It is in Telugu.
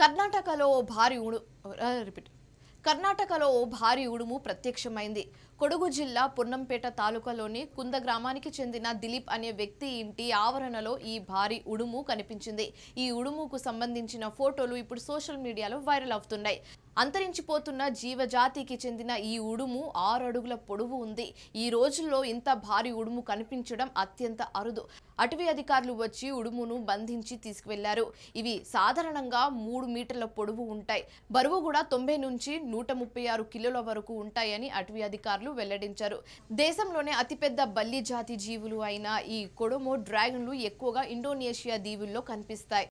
కర్ణాటకలో ఓ భారీ ఉడు ఆ, రిపీట్ కర్ణాటకలో ఓ భారీ ఉడుము ప్రత్యక్షమైంది కొడుగు జిల్లా పున్నంపేట తాలూకాలోని కుంద గ్రామానికి చెందిన దిలీప్ అనే వ్యక్తి ఇంటి ఆవరణలో ఈ భారీ ఉడుము కనిపించింది ఈ ఉడుముకు సంబంధించిన ఫోటోలు ఇప్పుడు సోషల్ మీడియాలో వైరల్ అవుతున్నాయి అంతరించిపోతున్న జీవజాతికి చెందిన ఈ ఉడుము ఆరు అడుగుల పొడవు ఉంది ఈ రోజుల్లో ఇంత భారీ ఉడుము కనిపించడం అత్యంత అరుదు అటవీ అధికారులు వచ్చి ఉడుమును బంధించి తీసుకువెళ్లారు ఇవి సాధారణంగా మూడు మీటర్ల పొడవు ఉంటాయి బరువు కూడా తొంభై నుంచి నూట ముప్పై ఆరు కిలోల వరకు ఉంటాయని అటవీ అధికారులు వెల్లడించారు దేశంలోనే అతిపెద్ద బల్లి జాతి జీవులు అయిన ఈ కొడమో డ్రాగన్లు ఎక్కువగా ఇండోనేషియా దీవుల్లో కనిపిస్తాయి